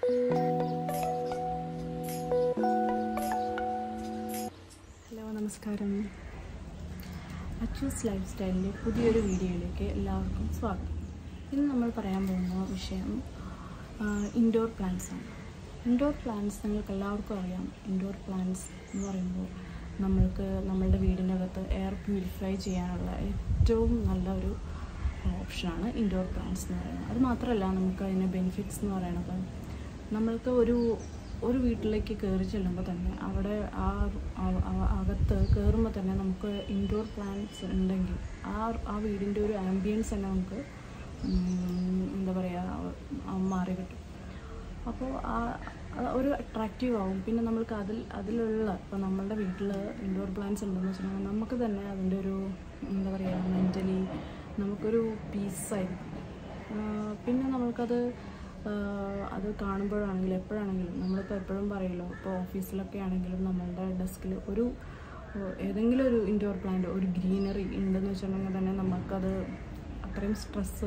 Hello നമസ്കാരം അച്ചൂസ് life സ്റ്റൈലിൻ്റെ പുതിയൊരു വീഡിയോയിലേക്ക് എല്ലാവർക്കും സ്വാഗതം ഇന്ന് നമ്മൾ പറയാൻ പോകുന്ന വിഷയം ഇൻഡോർ പ്ലാന്റ്സ് ആണ് ഇൻഡോർ പ്ലാന്റ്സ് നിങ്ങൾക്ക് എല്ലാവർക്കും അറിയാം ഇൻഡോർ പ്ലാന്റ്സ് എന്ന് പറയുമ്പോൾ നമ്മൾക്ക് നമ്മളുടെ വീടിനകത്ത് എയർ പ്യൂരിഫൈ ചെയ്യാനുള്ള ഏറ്റവും നല്ല ഒരു ഓപ്ഷനാണ് ഇൻഡോർ പ്ലാന്റ്സ് എന്ന് പറയുന്നത് അത് മാത്രമല്ല നമുക്ക് അതിൻ്റെ ബെനിഫിറ്റ്സ് എന്ന് പറയുന്നത് നമ്മൾക്ക് ഒരു ഒരു വീട്ടിലേക്ക് കയറി ചെല്ലുമ്പോൾ തന്നെ അവിടെ ആ ആ- ആ- അകത്ത് കയറുമ്പോൾ തന്നെ നമുക്ക് ഇൻഡോർ പ്ലാന്റ്സ് ഉണ്ടെങ്കിൽ ആ ആ വീടിൻ്റെ ഒരു ആംബിയൻസ് തന്നെ നമുക്ക് ഉം, എന്താ പറയുക മാറി കിട്ടും അപ്പോൾ ആ ആ ഒരു അട്രാക്റ്റീവ് ആവും പിന്നെ നമ്മൾക്ക് അതിൽ അതിലുള്ള ഇപ്പോൾ നമ്മളുടെ വീട്ടിൽ ഇൻഡോർ പ്ലാന്റ്സ് ഉണ്ടെന്ന് വെച്ചിട്ടുണ്ടെങ്കിൽ നമുക്ക് തന്നെ അതിൻ്റെ ഒരു എന്താ പറയുക മെൻ്റലി നമുക്കൊരു പീസായിരിക്കും പിന്നെ നമ്മൾക്കത് ആഹ് അത് കാണുമ്പോഴാണെങ്കിലും എപ്പോഴാണെങ്കിലും നമ്മളിപ്പോൾ എപ്പോഴും പറയുമല്ലോ ഇപ്പോൾ ഓഫീസിലൊക്കെ ആണെങ്കിലും നമ്മളുടെ ഡെസ്കിൽ ഒരു ഏഹ് ഏതെങ്കിലും ഒരു ഇൻഡോർ പ്ലാന്റ് ഒരു ഗ്രീനറി ഉണ്ടെന്ന് വെച്ചിട്ടുണ്ടെങ്കിൽ തന്നെ നമുക്കത് അത്രയും സ്ട്രെസ്സ്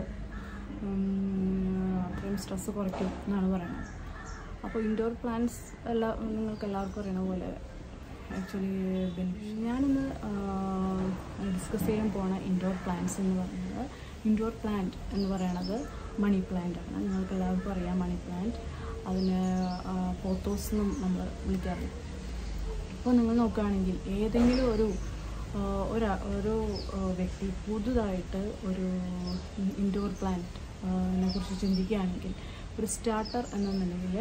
അത്രയും സ്ട്രെസ്സ് കുറയ്ക്കും എന്നാണ് പറയുന്നത് അപ്പോൾ ഇൻഡോർ പ്ലാന്റ്സ് എല്ലാ നിങ്ങൾക്ക് എല്ലാവർക്കും അറിയണ പോലെ ആക്ച്വലി ബെനിഫിഷ്യൽ ഞാനിന്ന് ഡിസ്കസ് ചെയ്യാൻ പോണ ഇൻഡോർ പ്ലാന്റ്സ് എന്ന് പറയുന്നത് ഇൻഡോർ പ്ലാന്റ് എന്ന് പറയുന്നത് മണി പ്ലാന്റ് ആണ് നിങ്ങൾക്ക് എല്ലാവർക്കും അറിയാം മണി പ്ലാന്റ് അതിന് പോത്തോസ് എന്നും നമ്മൾ വിളിക്കാറുണ്ട് ഇപ്പോൾ നിങ്ങൾ നോക്കുകയാണെങ്കിൽ ഏതെങ്കിലും ഒരു ആ, ഒരാ ഒരു ആ, വ്യക്തി പുതുതായിട്ട് ഒരു ഇൻഡോർ പ്ലാന്റ് നെ കുറിച്ച് ചിന്തിക്കുകയാണെങ്കിൽ ഒരു സ്റ്റാർട്ടർ എന്നുണ്ടെങ്കിൽ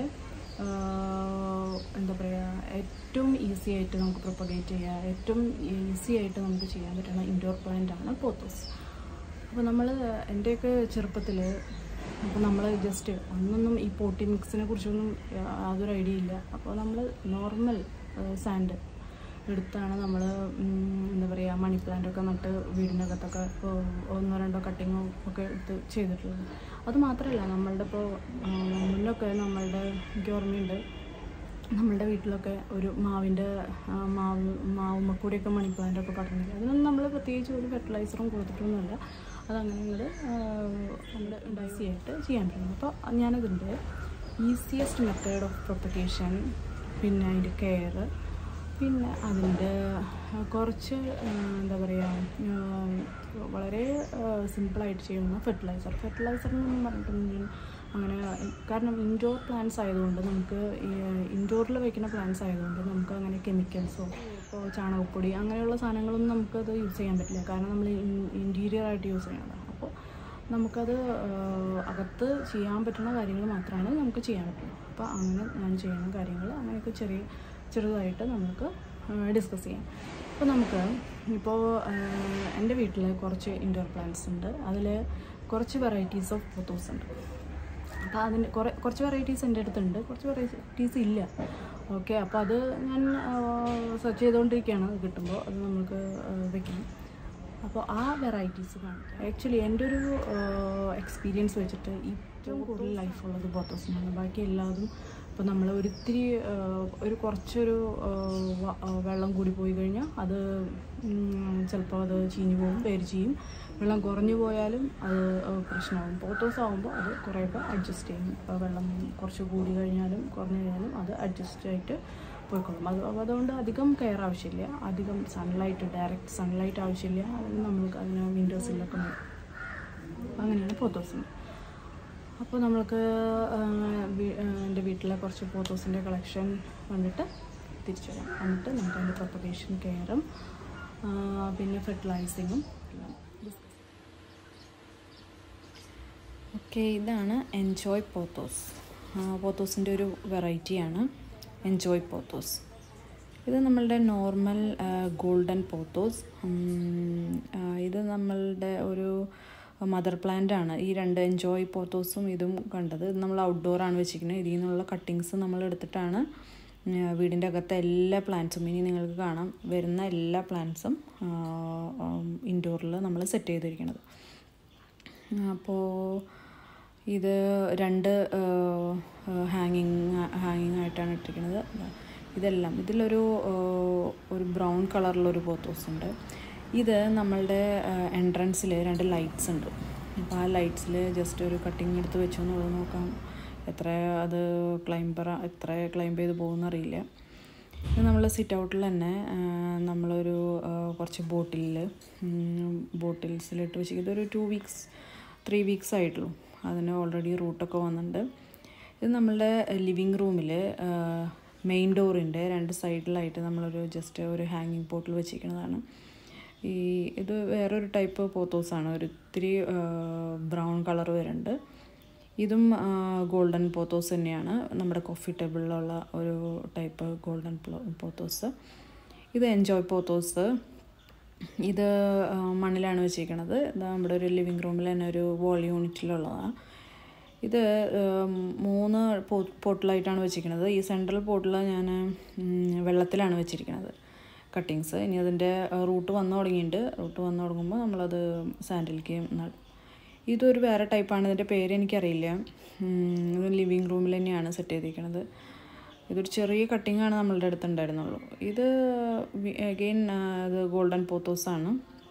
എന്താ പറയുക ഏറ്റവും ഈസി ആയിട്ട് നമുക്ക് പ്രൊപ്പഗേറ്റ് ചെയ്യുക ഏറ്റവും ഈസി ആയിട്ട് നമുക്ക് ചെയ്യാൻ പറ്റുന്ന ഇൻഡോർ പ്ലാന്റ് ആണ് പോത്തോസ് അപ്പോൾ നമ്മൾ എൻ്റെയൊക്കെ ചെറുപ്പത്തിൽ അപ്പോൾ നമ്മൾ ജസ്റ്റ് അന്നൊന്നും ഈ പോട്ടി മിക്സിനെ കുറിച്ചൊന്നും യാതൊരു ഐഡിയ ഇല്ല അപ്പോൾ നമ്മൾ നോർമൽ സാൻഡ് എടുത്താണ് നമ്മൾ എന്താ പറയുക മണി പ്ലാന്റ് ഒക്കെ നട്ട് വീടിനകത്തൊക്കെ ഇപ്പോൾ ഒന്നോ രണ്ടോ കട്ടിങ്ങോ ഒക്കെ എടുത്ത് ചെയ്തിട്ടുള്ളത് അത് മാത്രമല്ല നമ്മളുടെ ഇപ്പോൾ മുന്നൊക്കെ നമ്മളുടെ എനിക്ക് ഓർമ്മയുണ്ട് നമ്മളുടെ വീട്ടിലൊക്കെ ഒരു മാവിൻ്റെ ആ, മാവ് മാവുമ്മക്കൂടിയൊക്കെ മണി പ്ലാന്റ് ഒക്കെ പടർന്നില്ല അതിനൊന്നും നമ്മൾ പ്രത്യേകിച്ച് ഒരു ഫെർട്ടിലൈസറും കൊടുത്തിട്ടൊന്നുമില്ല അതങ്ങനെ ഇങ്ങോട്ട് നമ്മുടെ ഡൈസി ആയിട്ട് ചെയ്യാൻ പറ്റും അപ്പോൾ ഞാനതിൻ്റെ ഈസിയസ്റ്റ് മെത്തേഡ് ഓഫ് പ്രൊപ്പഗേഷൻ പിന്നെ അതിൻ്റെ കെയർ പിന്നെ അതിൻ്റെ കുറച്ച് ആ, എന്താ പറയുക ആ, വളരെ സിമ്പിളായിട്ട് ചെയ്യുന്ന ഫെർട്ടിലൈസർ ഫെർട്ടിലൈസർ എന്നൊന്നും പറഞ്ഞിട്ടുണ്ടെങ്കിൽ അങ്ങനെ കാരണം ഇൻഡോർ പ്ലാന്റ്സ് ആയതുകൊണ്ട് നമുക്ക് ഇൻഡോറിൽ വയ്ക്കുന്ന പ്ലാന്റ്സ് ആയതുകൊണ്ട് നമുക്ക് അങ്ങനെ കെമിക്കൽസോ ഇപ്പോൾ ചാണകപ്പൊടി അങ്ങനെയുള്ള സാധനങ്ങളൊന്നും നമുക്കത് യൂസ് ചെയ്യാൻ പറ്റില്ല കാരണം നമ്മൾ ഇൻറ്റീരിയർ ആയിട്ട് യൂസ് ചെയ്യണതാണ് അപ്പോൾ നമുക്കത് ആ, അകത്ത് ചെയ്യാൻ പറ്റുന്ന കാര്യങ്ങൾ മാത്രമാണ് നമുക്ക് ചെയ്യാൻ പറ്റുള്ളൂ അപ്പോൾ അങ്ങനെ ഞാൻ ചെയ്യുന്ന കാര്യങ്ങൾ അങ്ങനെയൊക്കെ ചെറിയ ചെറുതായിട്ട് നമുക്ക് ഡിസ്കസ് ചെയ്യാം അപ്പോൾ നമുക്ക് ഇപ്പോൾ എൻ്റെ വീട്ടിൽ കുറച്ച് ഇൻഡോർ പ്ലാന്റ്സ് ഉണ്ട് അതിൽ കുറച്ച് വെറൈറ്റീസ് ഓഫ് പോത്തോസ് ഉണ്ട് അപ്പോൾ അതിന് കുറേ കുറച്ച് വെറൈറ്റീസ് എൻ്റെ അടുത്തുണ്ട് കുറച്ച് വെറൈറ്റീസ് ഇല്ല ഓക്കെ അപ്പോൾ അത് ഞാൻ സെർച്ച് ചെയ്തുകൊണ്ടിരിക്കുകയാണ് അത് കിട്ടുമ്പോൾ അത് നമുക്ക് ആ, വെക്കണം അപ്പോൾ ആ വെറൈറ്റീസ് കാണിക്കാം ആക്ച്വലി എൻ്റെ ഒരു എക്സ്പീരിയൻസ് വെച്ചിട്ട് ഏറ്റവും കൂടുതൽ ലൈഫുള്ളത് ബോത്തോസിനാണ് ബാക്കി എല്ലാതും ഇപ്പോൾ നമ്മൾ ഒരിത്തിരി ആ, ഒരു കുറച്ചൊരു ആ, വ- ആ, വെള്ളം കൂടി പോയി കഴിഞ്ഞാൽ അത് ചിലപ്പോൾ അത് ചീഞ്ഞു പോകും പേര് ചെയ്യും വെള്ളം കുറഞ്ഞു പോയാലും അത് പ്രശ്നമാകും പോത്തോസ് ആകുമ്പോൾ അത് കുറേയൊക്കെ അഡ്ജസ്റ്റ് ചെയ്യും ഇപ്പോൾ വെള്ളം കുറച്ച് കൂടി കഴിഞ്ഞാലും കുറഞ്ഞു കഴിഞ്ഞാലും അത് അഡ്ജസ്റ്റ് ആയിട്ട് പോയിക്കോളും അത് അതുകൊണ്ട് അധികം കെയർ ആവശ്യമില്ല അധികം സൺലൈറ്റ് ഡയറക്റ്റ് സൺലൈറ്റ് ആവശ്യമില്ല അതിന് നമ്മൾക്ക് അതിന് വിൻഡോസിലൊക്കെ നോക്കും അപ്പോൾ അങ്ങനെയാണ് പോത്തോസിന് അപ്പോൾ നമ്മൾക്ക് ആ, വീ- ആ, എൻ്റെ വീട്ടിലെ കുറച്ച് പോത്തോസിൻ്റെ കളക്ഷൻ കണ്ടിട്ട് തിരിച്ചു വരാം എന്നിട്ട് നമുക്ക് അതിൻ്റെ പ്രൊപ്പഗേഷൻ കെയറും പിന്നെ ഫെർട്ടിലൈസിങ്ങും എല്ലാം discuss ഓക്കെ ഇതാണ് എൻജോയ് പോത്തോസ് പോത്തോസിൻ്റെ ഒരു വെറൈറ്റിയാണ് എൻജോയ് പോത്തോസ് ഇത് നമ്മളുടെ നോർമൽ ഗോൾഡൻ പോത്തോസ് ഉം, ആ, ഇത് നമ്മളുടെ ഒരു മദർ പ്ലാന്റ് ആണ് ഈ രണ്ട് എൻജോയ് പോത്തോസും ഇതും കണ്ടത് ഇത് നമ്മൾ ഔട്ട്ഡോറാണ് വെച്ചിരിക്കുന്നത് ഇതിൽ നിന്നുള്ള കട്ടിങ്സ് നമ്മൾ എടുത്തിട്ടാണ് ഉം, വീടിൻ്റെ അകത്തെ എല്ലാ പ്ലാന്റ്സും ഇനി നിങ്ങൾക്ക് കാണാം വരുന്ന എല്ലാ പ്ലാന്റ്സും ഇൻഡോറിൽ നമ്മൾ സെറ്റ് ചെയ്തിരിക്കുന്നത് അപ്പോൾ ഇത് രണ്ട് ഹാങ്ങിങ് ഹാങ്ങിങ് ആയിട്ടാണ് ഇട്ടിരിക്കുന്നത് ദാ ഇതെല്ലാം ഇതിലൊരു ആ, ഒരു ബ്രൗൺ കളറിലൊരു പോത്തോസ് ഉണ്ട് ഇത് നമ്മളുടെ എൻട്രൻസിൽ രണ്ട് ലൈറ്റ്സ് ഉണ്ട് അപ്പോൾ ആ ലൈറ്റ്സിൽ ജസ്റ്റ് ഒരു കട്ടിങ് എടുത്ത് വെച്ചു എന്നുള്ളത് നോക്കാം എത്ര അത് ക്ലൈംബർ എത്ര ക്ലൈംബ് ചെയ്ത് പോകുമെന്നറിയില്ല ഇത് നമ്മൾ സിറ്റ് ഔട്ടിൽ തന്നെ ആ, നമ്മളൊരു ആ, കുറച്ച് ബോട്ടിലിൽ ബോട്ടിൽസിലിട്ട് വെച്ച് ഇതൊരു ടു വീക്സ് ത്രീ വീക്സ് ആയിട്ടുള്ളൂ അതിന് ഓൾറെഡി റൂട്ടൊക്കെ വന്നിട്ടുണ്ട് ഇത് നമ്മളുടെ ലിവിങ് റൂമിൽ മെയിൻ ഡോറിൻ്റെ രണ്ട് സൈഡിലായിട്ട് നമ്മളൊരു ജസ്റ്റ് ഒരു ഹാങ്ങിങ് പോട്ടിൽ വെച്ചിരിക്കുന്നതാണ് ഈ ഇത് വേറൊരു ടൈപ്പ് പോത്തോസാണ് ഒരു ഇത്തിരി ബ്രൗൺ കളർ വരുന്നുണ്ട് ഇതും ഗോൾഡൻ പോത്തോസ് തന്നെയാണ് നമ്മുടെ കോഫി ടേബിളിലുള്ള ഒരു ടൈപ്പ് ഗോൾഡൻ പോത്തോസ് ഇത് എൻജോയ് പോത്തോസ് ഇത് ആ, മണ്ണിലാണ് വെച്ചിരിക്കുന്നത് ഇത് നമ്മുടെ ഒരു ലിവിങ് റൂമിൽ തന്നെ ഒരു വോൾ യൂണിറ്റിലുള്ളതാണ് ഇത് ഉം, മൂന്ന് പോ പോട്ടിലായിട്ടാണ് വെച്ചിരിക്കുന്നത് ഈ സെൻട്രൽ പോട്ടിൽ ഞാൻ ഉം, വെള്ളത്തിലാണ് വെച്ചിരിക്കുന്നത് കട്ടിങ്സ് ഇനി അതിൻ്റെ റൂട്ട് വന്നു തുടങ്ങിയിട്ടുണ്ട് റൂട്ട് വന്നു തുടങ്ങുമ്പോൾ നമ്മളത് സാൻഡിലേക്ക് നടും ഇതൊരു വേറെ ടൈപ്പാണ് ഇതിൻ്റെ പേര് എനിക്കറിയില്ല ഉം, ഇത് ലിവിങ് റൂമിൽ തന്നെയാണ് സെറ്റ് ചെയ്തിരിക്കുന്നത് ഇതൊരു ചെറിയ കട്ടിങ്ങാണ് നമ്മളുടെ അടുത്ത് ഉണ്ടായിരുന്നുള്ളൂ ഇത് അഗെയിൻ ഇത് ഗോൾഡൻ പോത്തോസാണ്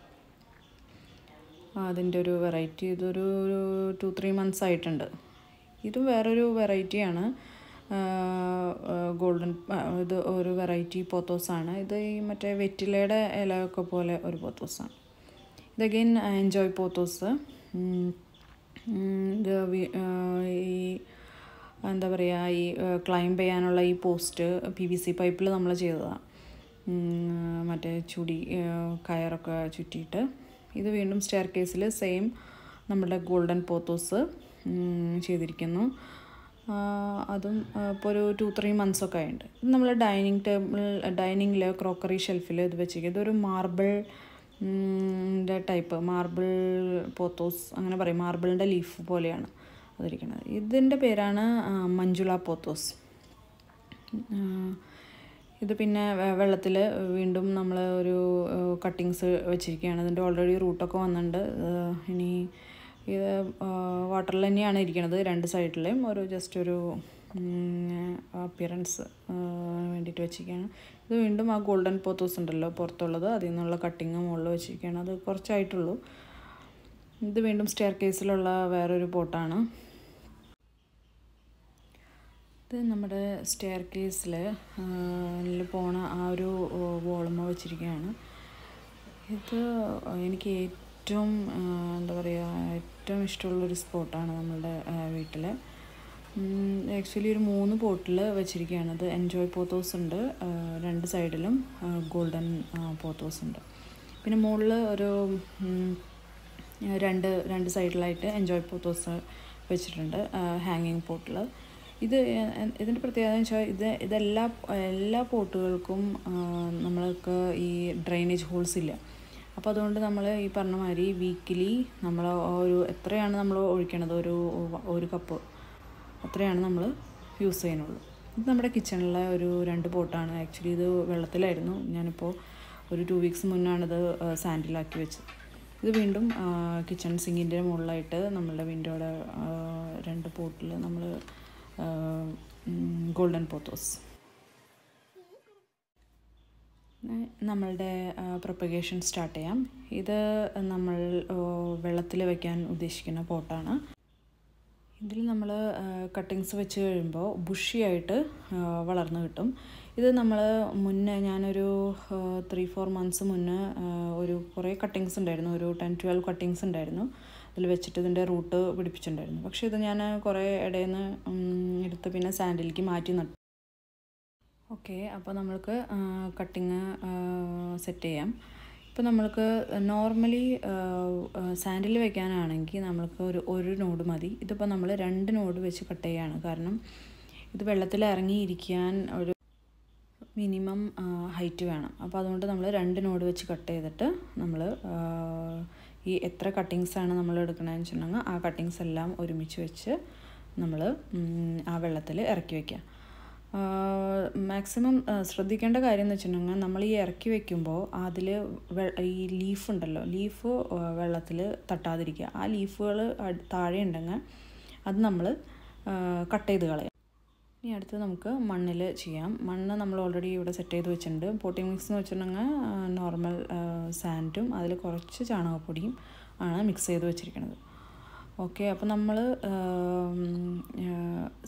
അതിൻ്റെ ഒരു വെറൈറ്റി ഇതൊരു ഒരു ടു ത്രീ മന്ത്സ് ആയിട്ടുണ്ട് ഇതും വേറൊരു വെറൈറ്റിയാണ് ഗോൾഡൻ ഇത് ഒരു വെറൈറ്റി പോത്തോസാണ് ഇത് ഈ മറ്റേ വെറ്റിലയുടെ ഇലയൊക്കെ പോലെ ഒരു പോത്തോസാണ് ഇത് അഗെയിൻ എൻജോയ് പോത്തോസ് ഉം, ഉം, ഇത് വി- ആ, ഈ എന്താ പറയുക ഈ ക്ലൈംബ് ചെയ്യാനുള്ള ഈ പോസ്റ്റ് പി വി സി പൈപ്പിൽ നമ്മൾ ചെയ്തതാണ് മറ്റേ ചുടി ആ, കയറൊക്കെ ചുറ്റിയിട്ട് ഇത് വീണ്ടും സ്റ്റെയർ കേസിൽ സെയിം നമ്മുടെ ഗോൾഡൻ പോത്തോസ് ഉം, ചെയ്തിരിക്കുന്നു ആ, അതും ഇപ്പോൾ ഒരു ടു ത്രീ മന്ത്സൊക്കെ ആയിട്ടുണ്ട് ഇത് നമ്മൾ ഡൈനിങ് ടേബിൾ ഡൈനിങ്ങിൽ ക്രോക്കറി ഷെൽഫിൽ ഇത് വെച്ചിരിക്കുന്നത് ഇതൊരു മാർബിൾ ൻ്റെ ടൈപ്പ് മാർബിൾ പോത്തോസ് അങ്ങനെ പറയും മാർബിളിൻ്റെ ലീഫ് പോലെയാണ് അതിരിക്കുന്നത് ഇതിൻ്റെ പേരാണ് ആ, മഞ്ജുള പോത്തോസ് ആ, ഇത് പിന്നെ വെള്ളത്തിൽ വീണ്ടും നമ്മൾ ഒരു കട്ടിങ്സ് വെച്ചിരിക്കുകയാണ് ഇതിൻ്റെ ഓൾറെഡി റൂട്ടൊക്കെ വന്നിട്ടുണ്ട് ആ, ഇനി ഇത് വാട്ടറിൽ തന്നെയാണ് ഇരിക്കുന്നത് രണ്ട് സൈഡിലെയും ഒരു ജസ്റ്റ് ഒരു അപ്പിയറൻസ് വേണ്ടിയിട്ട് വെച്ചിരിക്കുകയാണ് ഇത് വീണ്ടും ആ ഗോൾഡൻ പോത്തോസ് ഉണ്ടല്ലോ പുറത്തുള്ളത് അതിൽ നിന്നുള്ള കട്ടിങ് മുകളിൽ വെച്ചിരിക്കുകയാണ് അത് കുറച്ചായിട്ടുള്ളൂ ഇത് വീണ്ടും സ്റ്റെയർ കേസിലുള്ള വേറൊരു പോട്ടാണ് ഇത് നമ്മുടെ സ്റ്റെയർ കേസിൽ പോണ ആ ഒരു വോളുമ വെച്ചിരിക്കുകയാണ് ഇത് എനിക്ക് ഏറ്റവും ആ, എന്താ പറയുക ഏറ്റവും ഇഷ്ടമുള്ളൊരു സ്പോട്ടാണ് നമ്മളുടെ വീട്ടിൽ ആക്ച്വലി ഒരു മൂന്ന് പോട്ടിൽ വെച്ചിരിക്കുകയാണ് അത് എൻജോയ് പോത്തോസ് ഉണ്ട് ആ, രണ്ട് സൈഡിലും ഗോൾഡൻ പോത്തോസ് ഉണ്ട് പിന്നെ മുകളിൽ ഒരു ഉം, രണ്ട് രണ്ട് സൈഡിലായിട്ട് എൻജോയ് പോത്തോസ് വെച്ചിട്ടുണ്ട് ഹാങ്ങിങ് പോട്ടിൽ ഇത് എ- ഇതിൻ്റെ പ്രത്യേകത എന്ന് വെച്ചാൽ ഇത് ഇതെല്ലാ എല്ലാ പോട്ടുകൾക്കും ആ, നമ്മൾക്ക് ഈ ഡ്രെയിനേജ് ഹോൾസ് ഇല്ല അപ്പോൾ അതുകൊണ്ട് നമ്മൾ ഈ പറഞ്ഞ മാതിരി വീക്കിലി നമ്മൾ ഒരു എത്രയാണ് നമ്മൾ ഒഴിക്കണത് ഒരു ഒരു കപ്പ് അത്രയാണ് നമ്മൾ യൂസ് ചെയ്യുന്നുള്ളൂ ഇത് നമ്മുടെ കിച്ചണിലെ ഒരു രണ്ട് പോട്ടാണ് ആക്ച്വലി ഇത് വെള്ളത്തിലായിരുന്നു ഞാനിപ്പോൾ ഒരു ടു വീക്സ് മുന്നാണിത് സാൻഡിലാക്കി വെച്ചത് ഇത് വീണ്ടും കിച്ചൺ സിങ്കിൻ്റെ മുകളിലായിട്ട് നമ്മളുടെ വിൻഡോയുടെ രണ്ട് പോട്ടിൽ നമ്മൾ ഗോൾഡൻ പോത്തോസ് നമ്മളുടെ പ്രൊപ്പഗേഷൻ സ്റ്റാർട്ട് ചെയ്യാം ഇത് നമ്മൾ വെള്ളത്തിൽ വയ്ക്കാൻ ഉദ്ദേശിക്കുന്ന പോട്ടാണ് ഇതിൽ നമ്മൾ കട്ടിങ്സ് വെച്ച് കഴിയുമ്പോൾ ബുഷിയായിട്ട് വളർന്നു കിട്ടും ഇത് നമ്മൾ മുന്നേ ഞാനൊരു ത്രീ ഫോർ മന്ത്സ് മുന്നേ ആ, ഒരു കുറേ കട്ടിങ്സ് ഉണ്ടായിരുന്നു ഒരു ടെൻ ട്വൽവ് കട്ടിങ്സ് ഉണ്ടായിരുന്നു അതിൽ വെച്ചിട്ട് ഇതിൻ്റെ റൂട്ട് പിടിപ്പിച്ചിട്ടുണ്ടായിരുന്നു പക്ഷേ ഇത് ഞാൻ കുറേ ഇടയിൽ നിന്ന് എടുത്ത് പിന്നെ സാൻഡിലേക്ക് മാറ്റി നട്ടു ഓക്കെ അപ്പോൾ നമ്മൾക്ക് കട്ടിങ് സെറ്റ് ചെയ്യാം ഇപ്പോൾ നമ്മൾക്ക് നോർമലി സാൻഡിൽ വെക്കാനാണെങ്കിൽ നമ്മൾക്ക് ഒരു ഒരു നോഡ് മതി ഇതിപ്പോൾ നമ്മൾ രണ്ട് നോഡ് വെച്ച് കട്ട് ചെയ്യാണ് കാരണം ഇത് വെള്ളത്തിൽ ഇറങ്ങിയിരിക്കാൻ ഒരു മിനിമം ഹൈറ്റ് വേണം അപ്പോൾ അതുകൊണ്ട് നമ്മൾ രണ്ട് നോഡ് വെച്ച് കട്ട് ചെയ്തിട്ട് നമ്മൾ ഈ എത്ര കട്ടിങ്സ് ആണ് നമ്മൾ എടുക്കണമെന്ന് വെച്ചിട്ടുണ്ടെങ്കിൽ ആ കട്ടിങ്സ് എല്ലാം ഒരുമിച്ച് വെച്ച് നമ്മൾ ആ വെള്ളത്തിൽ ഇറക്കി വയ്ക്കുക മാക്സിമം ശ്രദ്ധിക്കേണ്ട കാര്യം എന്ന് വെച്ചിട്ടുണ്ടെങ്കിൽ നമ്മൾ ഈ ഇറക്കി വെക്കുമ്പോൾ അതിൽ ഈ ലീഫ് ഉണ്ടല്ലോ ലീഫ് വെള്ളത്തിൽ തട്ടാതിരിക്കുക ആ ലീഫുകൾ താഴെ ഉണ്ടെങ്കിൽ അത് നമ്മൾ കട്ട് ചെയ്ത് കളയാം ഇനി അടുത്ത് നമുക്ക് മണ്ണിൽ ചെയ്യാം മണ്ണ് നമ്മൾ ഓൾറെഡി ഇവിടെ സെറ്റ് ചെയ്ത് വെച്ചിട്ടുണ്ട് പോട്ടിംഗ് മിക്സ് എന്ന് വെച്ചിട്ടുണ്ടെങ്കിൽ നോർമൽ സാൻഡും അതിൽ കുറച്ച് ചാണകപ്പൊടിയും ആണ് മിക്സ് ചെയ്ത് വെച്ചിരിക്കുന്നത് ഓക്കെ അപ്പോൾ നമ്മൾ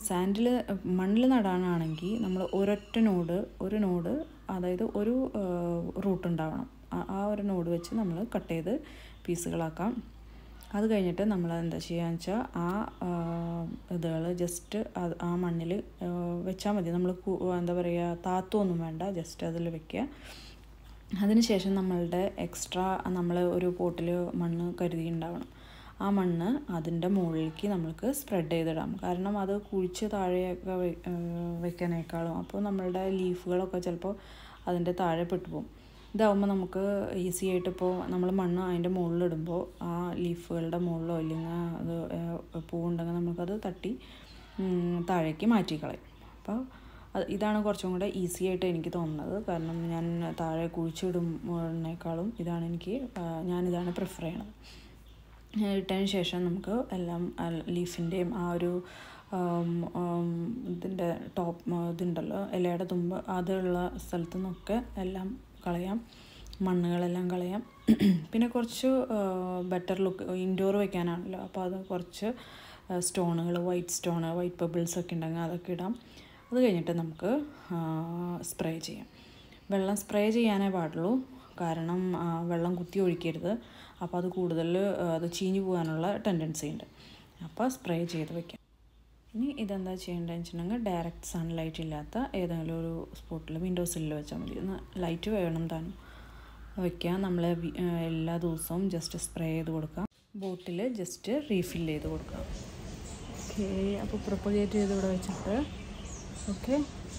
സാൻഡിൽ മണ്ണിൽ നടാനാണെങ്കിൽ നമ്മൾ ഒരൊറ്റ നോഡ് ഒരു നോഡ് അതായത് ഒരു റൂട്ട് ഉണ്ടാവണം ആ- ആ ഒരു നോഡ് വെച്ച് നമ്മൾ കട്ട് ചെയ്ത് പീസുകളാക്കാം അത് കഴിഞ്ഞിട്ട് നമ്മൾ എന്താ ചെയ്യുകയെന്ന് വെച്ചാൽ ആ ഇതുകൾ ജസ്റ്റ് ആ മണ്ണിൽ വെച്ചാൽ മതി നമ്മൾ എന്താ പറയുക താത്തൊന്നും വേണ്ട ജസ്റ്റ് അതിൽ വെക്കുക അതിനുശേഷം നമ്മളുടെ എക്സ്ട്രാ നമ്മൾ ഒരു പോട്ടിൽ മണ്ണ് കരുതിയിട്ടുണ്ടാവണം ആ മണ്ണ് അതിൻ്റെ മുകളിലേക്ക് നമ്മൾക്ക് സ്പ്രെഡ് ചെയ്തിടാം കാരണം അത് കുഴിച്ച് താഴെയൊക്കെ വെ- ഏഹ് വെക്കാനേക്കാളും അപ്പോൾ നമ്മളുടെ ലീഫുകളൊക്കെ ചിലപ്പോൾ അതിൻ്റെ താഴെ പെട്ടുപോകും ഇതാവുമ്പോൾ നമുക്ക് ഈസി ആയിട്ട് ഇപ്പോൾ നമ്മൾ മണ്ണ് അതിൻ്റെ മുകളിലിടുമ്പോൾ ആ ലീഫുകളുടെ മുകളിലോ ഇല്ലെങ്കിൽ അത് ഏഹ് പൂവുണ്ടെങ്കിൽ നമുക്കത് തട്ടി ഉം, താഴേക്ക് മാറ്റിക്കളയും അപ്പോൾ അത് ഇതാണ് കുറച്ചും കൂടെ ഈസി ആയിട്ട് എനിക്ക് തോന്നുന്നത് കാരണം ഞാൻ താഴെ കുഴിച്ചിടുന്നതിനേക്കാളും ഇതാണ് എനിക്ക് ആ, ഞാനിതാണ് പ്രിഫർ ചെയ്യണത് ഇട്ടതിന് ശേഷം നമുക്ക് എല്ലാം ലീഫിൻ്റെയും ആ ഒരു ആം, ആം, ഇതിൻ്റെ ടോപ്പ് ഇതുണ്ടല്ലോ ഇലയുടെ തുമ്പ് അതുള്ള സ്ഥലത്തു നിന്നൊക്കെ എല്ലാം കളയാം മണ്ണുകളെല്ലാം കളയാം പിന്നെ കുറച്ച് ബെറ്റർ ലുക്ക് ഇൻഡോർ വെക്കാനാണല്ലോ അപ്പോൾ അത് കുറച്ച് സ്റ്റോണുകൾ വൈറ്റ് സ്റ്റോണ് വൈറ്റ് ബബിൾസ് ഒക്കെ ഉണ്ടെങ്കിൽ അതൊക്കെ ഇടാം അത് കഴിഞ്ഞിട്ട് നമുക്ക് സ്പ്രേ ചെയ്യാം വെള്ളം സ്പ്രേ ചെയ്യാനേ പാടുള്ളൂ കാരണം ആ, വെള്ളം കുത്തി ഒഴിക്കരുത് അപ്പോൾ അത് കൂടുതൽ ആ, അത് ചീഞ്ഞു പോകാനുള്ള ടെൻഡൻസി ഉണ്ട് അപ്പോൾ സ്പ്രേ ചെയ്ത് വെക്കാം ഇനി ഇതെന്താ ചെയ്യേണ്ടതെന്ന് വെച്ചിട്ടുണ്ടെങ്കിൽ ഡയറക്റ്റ് സൺലൈറ്റ് ഇല്ലാത്ത ഏതെങ്കിലും ഒരു സ്പോട്ടിൽ വിൻഡോസിൽ വെച്ചാൽ മതി ഒന്ന് ലൈറ്റ് വേണം താനും വയ്ക്കുക നമ്മൾ എല്ലാ ദിവസവും ജസ്റ്റ് സ്പ്രേ ചെയ്ത് കൊടുക്കാം ബോട്ടിൽ ജസ്റ്റ് റീഫിൽ ചെയ്ത് കൊടുക്കാം ഓക്കെ അപ്പോൾ പ്രൊപ്പഗേറ്റ് ചെയ്ത് ഇവിടെ വെച്ചിട്ട് ഓക്കെ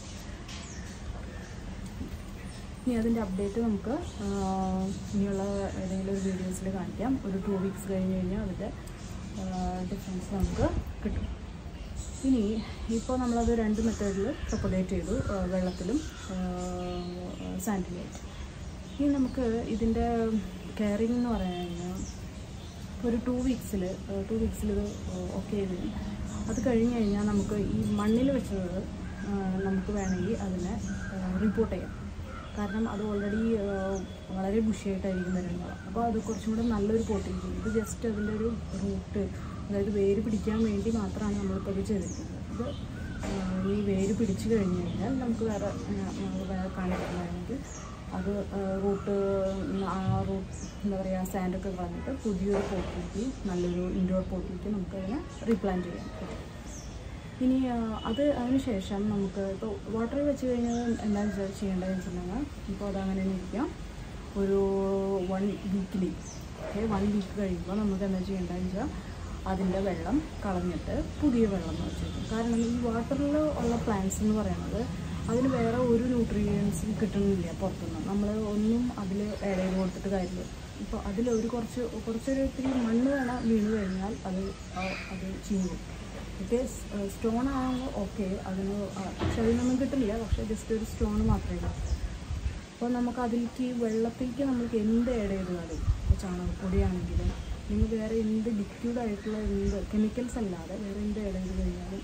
ഇനി അതിൻ്റെ അപ്ഡേറ്റ് നമുക്ക് ആ, ഇനിയുള്ള ഏതെങ്കിലും ഒരു വീഡിയോസിൽ കാണിക്കാം ഒരു ടു വീക്സ് കഴിഞ്ഞ് കഴിഞ്ഞാൽ അതിൻ്റെ ഡിഫറൻസ് നമുക്ക് കിട്ടും ഇനി ഇപ്പോൾ നമ്മളത് രണ്ട് മെത്തേഡിൽ പ്രൊപ്പഗേറ്റ് ചെയ്തു ആ, വെള്ളത്തിലും സാൻഡിലായിട്ട് ഇനി നമുക്ക് ഇതിൻ്റെ കെയറിങ് എന്ന് പറഞ്ഞു കഴിഞ്ഞാൽ ഒരു ടു വീക്സിൽ ടു വീക്സിൽ ഇത് ഓക്കെ ചെയ്ത് കഴിഞ്ഞു. അത് കഴിഞ്ഞ് കഴിഞ്ഞാൽ നമുക്ക് ഈ മണ്ണിൽ വെച്ചത് ആ, നമുക്ക് വേണമെങ്കിൽ അതിനെ റിപ്പോർട്ട് ചെയ്യാം കാരണം അത് ഓൾറെഡി വളരെ ബുഷിയായിട്ടായിരിക്കും വരുന്നത് അപ്പോൾ അത് കുറച്ചും കൂടെ നല്ലൊരു പോട്ടിലേക്ക് ഇത് ജസ്റ്റ് അതിൻ്റെ ഒരു റൂട്ട് അതായത് വേര് പിടിക്കാൻ വേണ്ടി മാത്രമാണ് നമ്മളിപ്പോൾ ഇത് ചെയ്തിരിക്കുന്നത് ഇത് ആ, ഈ വേര് പിടിച്ചു കഴിഞ്ഞ് കഴിഞ്ഞാൽ നമുക്ക് വേറെ ആ, നമുക്ക് വേറെ കാണിക്കുകയാണെങ്കിൽ അത് റൂട്ട് ആ റൂട്ട് എന്താ പറയുക സാൻഡൊക്കെ കളഞ്ഞിട്ട് പുതിയൊരു പോട്ടിലേക്ക് നല്ലൊരു ഇൻഡോർ പോട്ടിലേക്ക് നമുക്കതിനെ റീപ്ലാന്റ് ചെയ്യാൻ പറ്റും ഇനി ആ, അത് അതിന് ശേഷം നമുക്ക് ഇപ്പോൾ വാട്ടറിൽ വെച്ച് കഴിഞ്ഞാൽ എന്താണ് ചെ- ചെയ്യേണ്ടതെന്ന് വെച്ചിട്ടുണ്ടെങ്കിൽ ഇപ്പോൾ അത് അങ്ങനെ തന്നെ ഇരിക്കാം ഒരു one weekly okay one week കഴിയുമ്പോൾ നമുക്ക് എന്താ ചെയ്യേണ്ടതെന്ന് വെച്ചാൽ അതിൻ്റെ വെള്ളം കളഞ്ഞിട്ട് പുതിയ വെള്ളം എന്ന് വെച്ചേക്കും കാരണം ഈ വാട്ടറിൽ ഉള്ള പ്ലാന്റ്സ് എന്ന് പറയുന്നത് അതിന് വേറെ ഒരു ന്യൂട്രിയൻസും കിട്ടുന്നില്ല പുറത്തുനിന്ന് നമ്മൾ ഒന്നും അതിൽ ആഡ് ചെയ്ത് കൊടുത്തിട്ട് കാര്യമില്ല ഇപ്പോൾ അതിൽ ഒരു കുറച്ച് കുറച്ചൊരു ഇത്തിരി മണ്ണ് വേണം വീണ് കഴിഞ്ഞാൽ അത് ആ- അത് ചീഞ്ഞു പോകും. മറ്റേ സ്റ്റോൺ ആകുമ്പോൾ ഓക്കെ അതിന് ആ- പക്ഷെ അതിനൊന്നും കിട്ടില്ല പക്ഷെ ജസ്റ്റ് ഒരു സ്റ്റോൺ മാത്രമേ ഉള്ളൂ അപ്പോൾ നമുക്ക് അതിലേക്ക് വെള്ളത്തിലേക്ക് നമുക്ക് എന്ത് ആഡ് ചെയ്താലും ഇപ്പോൾ ചാണകപ്പൊടിയാണെങ്കിലും നിങ്ങൾ വേറെ എന്ത് ലിക്വിഡ് ആയിട്ടുള്ള എന്ത് കെമിക്കൽസ് അല്ലാതെ വേറെ എന്ത് ആഡ് ചെയ്ത് കഴിഞ്ഞാലും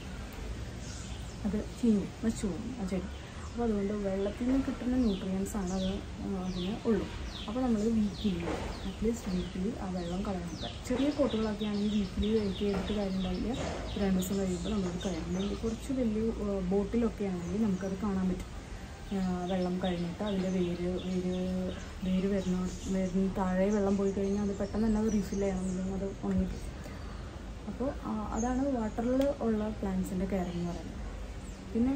അത് ചീഞ്ഞു നശിച്ചു പോകും ആ ചെടി അപ്പോൾ അതുകൊണ്ട് വെള്ളത്തിൽ നിന്ന് കിട്ടുന്ന ന്യൂട്രിയൻസ് ആണ് അത് ആ, അതിന് ഉള്ളൂ അപ്പോൾ നമ്മൾ വീക്കിലി അറ്റ്ലീസ്റ്റ് വീക്കിലി ആ വെള്ളം കളയണം ചെറിയ പോട്ടുകളൊക്കെ ആണെങ്കിൽ വീക്കിലി വെയിറ്റ് ചെയ്തിട്ട് കാര്യം ഉണ്ടാവില്ല രണ്ട് ദിവസം കഴിയുമ്പോൾ നമ്മളത് കഴിയുമ്പോൾ കുറച്ച് വലിയ ആ, ബോട്ടിലൊക്കെ ആണെങ്കിൽ നമുക്കത് കാണാൻ പറ്റും ആ, വെള്ളം കഴിഞ്ഞിട്ട് അതിൻ്റെ വേര് വേര് വേര് വരുന്ന വരുന്ന താഴെ വെള്ളം പോയി കഴിഞ്ഞാൽ അത് പെട്ടെന്ന് തന്നെ അത് റീഫിൽ ചെയ്യണം അല്ലെങ്കിൽ അത് ഉണങ്ങിപ്പോകും അപ്പോൾ ആ, അതാണ് വാട്ടറിൽ ഉള്ള പ്ലാന്റ്സിൻ്റെ കെയറിങ് എന്ന് പറയുന്നത് പിന്നെ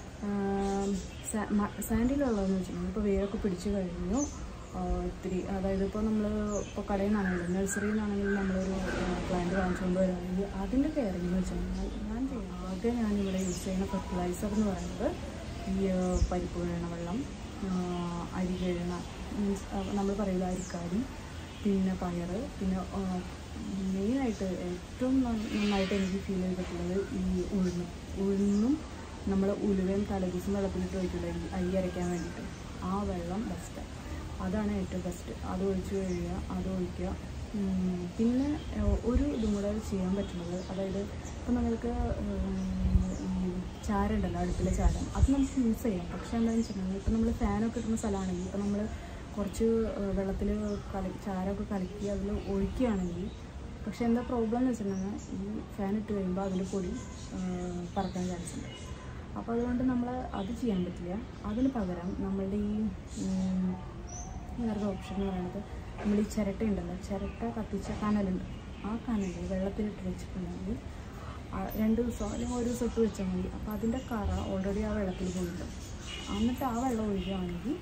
സാൻഡിലുള്ളതെന്ന് വെച്ചിട്ടുണ്ടെങ്കിൽ ഇപ്പോൾ വേരൊക്കെ പിടിച്ചു കഴിഞ്ഞു ആ, ഇത്തിരി അതായത് ഇപ്പോൾ നമ്മൾ ഇപ്പോൾ കടയിൽ നിന്നാണെങ്കിലും നഴ്സറിയിൽ നിന്നാണെങ്കിലും നമ്മളൊരു പ്ലാന്റ് വാങ്ങിച്ചുകൊണ്ട് വരികയാണെങ്കിൽ അതിൻ്റെ കെയറിങ് എന്ന് വെച്ചിട്ടുണ്ടെങ്കിൽ ഞാൻ ചെയ്യുന്നത് ആദ്യം ഞാനിവിടെ യൂസ് ചെയ്യുന്ന ഫെർട്ടിലൈസർ എന്ന് പറയുന്നത് ഈ ആ, പരിപ്പ് വീഴണ വെള്ളം ആ, അരി കഴുകണ മീൻസ് നമ്മൾ പറയുന്നത് അരിക്കാരി പിന്നെ പയർ പിന്നെ ആ, മെയിനായിട്ട് ഏറ്റവും നന്ന- നന്നായിട്ട് എനിക്ക് ഫീൽ ചെയ്തിട്ടുള്ളത് ഈ ഉഴുന്ന് ഉഴുന്നും നമ്മൾ ഉലുവയും തലേദിവസം വെള്ളത്തിലിട്ട് ഒഴിക്കില്ല ഈ അരി അരയ്ക്കാൻ വേണ്ടിയിട്ട് ആ വെള്ളം ബെസ്റ്റ് അതാണ് ഏറ്റവും ബെസ്റ്റ് അത് ഒഴിച്ച് കഴിയുക അത് ഒഴിക്കുക ഉം, പിന്നെ ഏഹ്, ഒരു ഇതും കൂടെ ചെയ്യാൻ പറ്റുന്നത് അതായത് ഇപ്പം നമ്മൾക്ക് ഈ ചാരം ഉണ്ടല്ലോ അടുപ്പിലെ ചാരം അത് നമുക്ക് യൂസ് ചെയ്യാം പക്ഷേ എന്താണെന്ന് വെച്ചിട്ടുണ്ടെങ്കിൽ ഇപ്പം നമ്മൾ ഫാനൊക്കെ ഇടുന്ന സ്ഥലമാണെങ്കിൽ ഇപ്പം നമ്മൾ കുറച്ച് വെള്ളത്തിൽ കല ചാരമൊക്കെ കലക്കി അതിൽ ഒഴിക്കുകയാണെങ്കിൽ പക്ഷേ എന്താ പ്രോബ്ലം എന്ന് വെച്ചിട്ടുണ്ടെങ്കിൽ ഈ ഫാൻ ഇട്ട് കഴിയുമ്പോൾ അതിൻ്റെ പൊടി ആ, പറക്കാൻ ചാൻസ് ഉണ്ട് അപ്പോൾ അതുകൊണ്ട് നമ്മൾ അത് ചെയ്യാൻ പറ്റില്ല അതിന് പകരം നമ്മളുടെ ഈ ഉം, വേറൊരു ഓപ്ഷൻ എന്ന് പറയുന്നത് നമ്മൾ ഈ ചിരട്ട ഉണ്ടല്ലോ ചിരട്ട കത്തിച്ച കനലുണ്ട് ആ കനൽ വെള്ളത്തിലിട്ട് വെച്ചിട്ടുണ്ടെങ്കിൽ ആ രണ്ട് ദിവസം അല്ലെങ്കിൽ ഒരു ദിവസം ഇട്ട് വെച്ചാൽ മതി അപ്പോൾ അതിൻ്റെ കറ ഓൾറെഡി ആ വെള്ളത്തിൽ പോയിട്ടുണ്ട് എന്നിട്ട് ആ വെള്ളം ഒഴിക്കുകയാണെങ്കിൽ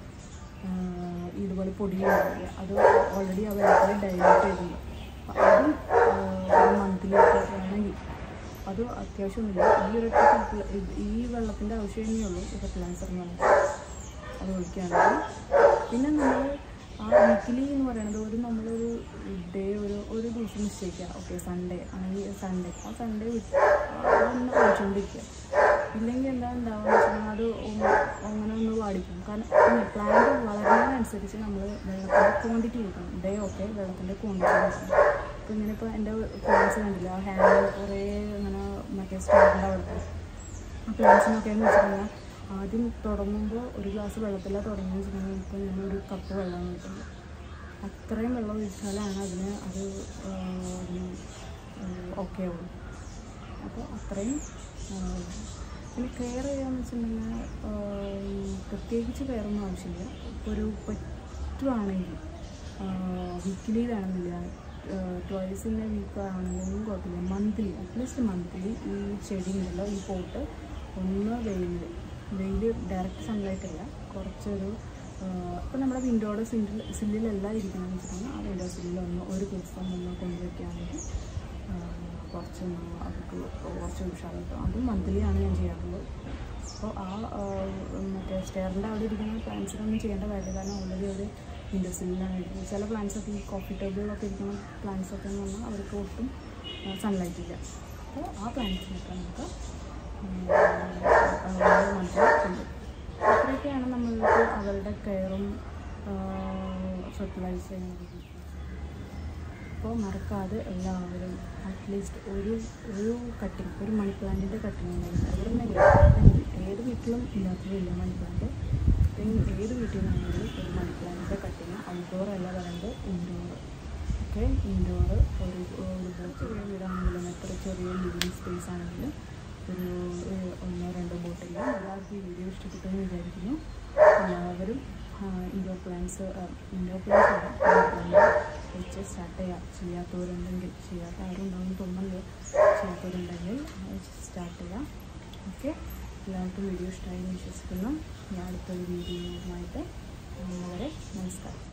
ആഹ് ഇതുപോലെ പൊടി ഉണ്ടാവില്ല അത് ഓൾറെഡി ആ വെള്ളത്തിൽ ഡൈവേറ്റ് ചെയ്തിട്ടുണ്ട് അപ്പോൾ അത് ആഹ് ഒരു മന്തിലൊക്കെ വേണമെങ്കിൽ അത് അത്യാവശ്യമൊന്നുമില്ല ഈ ഒരു ഈ വെള്ളത്തിൻ്റെ ആവശ്യം തന്നെയുള്ളൂ ഈ ഫെർട്ടിലൈസർ എന്ന് പറയുന്നത് അത് ഒഴിക്കുകയാണെങ്കിൽ പിന്നെ നമ്മൾ ആ വീക്കിലി എന്ന് പറയുന്നത് ഒരു നമ്മളൊരു ഡേ ഒരു ഒരു ദിവസം നിശ്ചയിക്കുക ഓക്കെ സൺഡേ ആണെങ്കിൽ സൺഡേ ആ സൺഡേ ഒന്ന് ഒഴിച്ചുകൊണ്ടിരിക്കുക ഇല്ലെങ്കിൽ എന്താ ഉണ്ടാവുക വെച്ചാൽ അത് ഒന്ന് അങ്ങനെ ഒന്ന് വാടിക്കും കാരണം പിന്നെ പ്ലാന്റ് വളരുന്നതിനനുസരിച്ച് നമ്മൾ വെള്ളത്തിൻ്റെ ക്വാണ്ടിറ്റി കൂട്ടണം ഡേ ഒക്കെ വെള്ളത്തിൻ്റെ ക്വാണ്ടിറ്റി കൂട്ടണം അപ്പോൾ ഇങ്ങനെ ഇപ്പോൾ എൻ്റെ പ്ലാന്റ്സ് കണ്ടില്ല ആ ഹാൻഡിൽ കുറേ ഇങ്ങനെ മറ്റേ സ്റ്റോറിൻ്റെ അവിടുത്തെ ആ പ്ലാന്റ്സിനൊക്കെ എന്ന് വെച്ചിട്ടുണ്ടെങ്കിൽ ആദ്യം തുടങ്ങുമ്പോൾ ഒരു ഗ്ലാസ് വെള്ളത്തിലാണ് തുടങ്ങി വെച്ചിട്ടുണ്ടെങ്കിൽ ഇപ്പോൾ ഞാൻ ഒരു കപ്പ് വെള്ളം കിട്ടുന്നത് അത്രയും വെള്ളം ഒഴിച്ചാലാണ് അതിന് അത് ആ, അതിന് ഓക്കെ ആവുള്ളൂ അപ്പോൾ അത്രയും ആ, പിന്നെ കെയർ ചെയ്യാന്ന് വെച്ചിട്ടുണ്ടെങ്കിൽ ആ, പ്രത്യേകിച്ച് കെയർ ഒന്നും ആവശ്യമില്ല ഇപ്പോൾ ഒരു പറ്റുവാണെങ്കിൽ വീക്കിലി വേണമെന്നില്ല ട്വൈസ് ഇൻ എ വീക്ക് ആണെങ്കിലും കുഴപ്പമില്ല മന്ത്ലി അറ്റ്ലീസ്റ്റ് മന്ത്ലി ഈ ചെടി ഉണ്ടല്ലോ ഈ പോട്ട് ഒന്ന് വെയിൽ വെയിൽ ഡയറക്റ്റ് സൺലൈറ്റ് അല്ല കുറച്ചൊരു അപ്പോൾ നമ്മുടെ വിൻഡോയുടെ സില്ലിൽ സില്ലിലല്ല ഇരിക്കണമെന്ന് വെച്ചിട്ടുണ്ടെങ്കിൽ ആ വിൻഡോ സില്ലിൽ ഒന്ന് ഒരു ദിവസം ഒന്ന് കൊണ്ടുവയ്ക്കുകയാണെങ്കിൽ കുറച്ച് അവർക്ക് കുറച്ച് ഉഷാർ കിട്ടും അത് മന്ത്ലിയാണ് ഞാൻ ചെയ്യാറുള്ളത് അപ്പോൾ ആ ആ, മറ്റേ സ്റ്റെയറിൻ്റെ അവിടെ ഇരിക്കുന്ന പ്ലാന്റ്സിനൊന്നും ചെയ്യേണ്ട കാര്യമില്ല കാരണം ഓൾറെഡി അവർ വിൻഡോ സില്ലിലാണ് ഇരിക്കുന്നത് ചില പ്ലാന്റ്സ് ഒക്കെ ഈ കോഫി ടേബിളിലൊക്കെ ഇരിക്കുന്ന പ്ലാന്റ്സ് ഒക്കെ എന്ന് പറഞ്ഞാൽ അവർക്ക് ഒട്ടും സൺലൈറ്റ് ഇല്ല അപ്പോൾ ആ പ്ലാന്റ്സിനൊക്കെ നമുക്ക് മനസ്സിലാക്കുന്നുണ്ട് അത്രയൊക്കെയാണ് നമ്മൾക്ക് അവരുടെ കെയറും ഫെർട്ടിലൈസ് ചെയ്യുന്നത് അപ്പോൾ മറക്കാതെ എല്ലാവരും അറ്റ്ലീസ്റ്റ് ഒരു ഒരു കട്ടിങ് ഒരു മണി പ്ലാന്റിൻ്റെ കട്ടിങ് ഉണ്ടായിരുന്നു എവിടെന്നെങ്കിലും ഏത് വീട്ടിലും ഇല്ലാത്തതില്ല മണി പ്ലാന്റ് ഏത് വീട്ടിൽ നിന്നാണെങ്കിലും ഒരു മണി പ്ലാന്റിൻ്റെ കട്ടിങ് ഔട്ട്ഡോർ അല്ല പറയുന്നത് ഇൻഡോർ ഓക്കെ ഇൻഡോർ ഒരു ഒരു ചെറിയ വീടാണെങ്കിലും എത്ര ചെറിയ ലിവിങ് സ്പേസ് ആണെങ്കിലും ഒരു ഒരു ഒന്നോ രണ്ടോ ബോട്ടിൽ എല്ലാവർക്കും ഈ വീഡിയോ ഇഷ്ടപ്പെട്ടെന്ന് വിചാരിക്കുന്നു എല്ലാവരും ഇൻഡോർ പ്ലാന്റ്സ് ഇൻഡോർ പ്ലാന്റ്സ് വെച്ച് സ്റ്റാർട്ട് ചെയ്യാം ചെയ്യാത്തവരുണ്ടെങ്കിൽ ചെയ്യാത്ത ആരും ഉണ്ടാവുമെന്ന് തോന്നുന്നുണ്ട് ചെയ്യാത്തവരുണ്ടെങ്കിൽ സ്റ്റാർട്ട് ചെയ്യാം ഓക്കെ എല്ലാവർക്കും വീഡിയോ ഇഷ്ടമായി എന്ന് വിശ്വസിക്കുന്നു ഞാൻ അടുത്തൊരു വീഡിയോയുമായിട്ട് വരെ നമസ്കാരം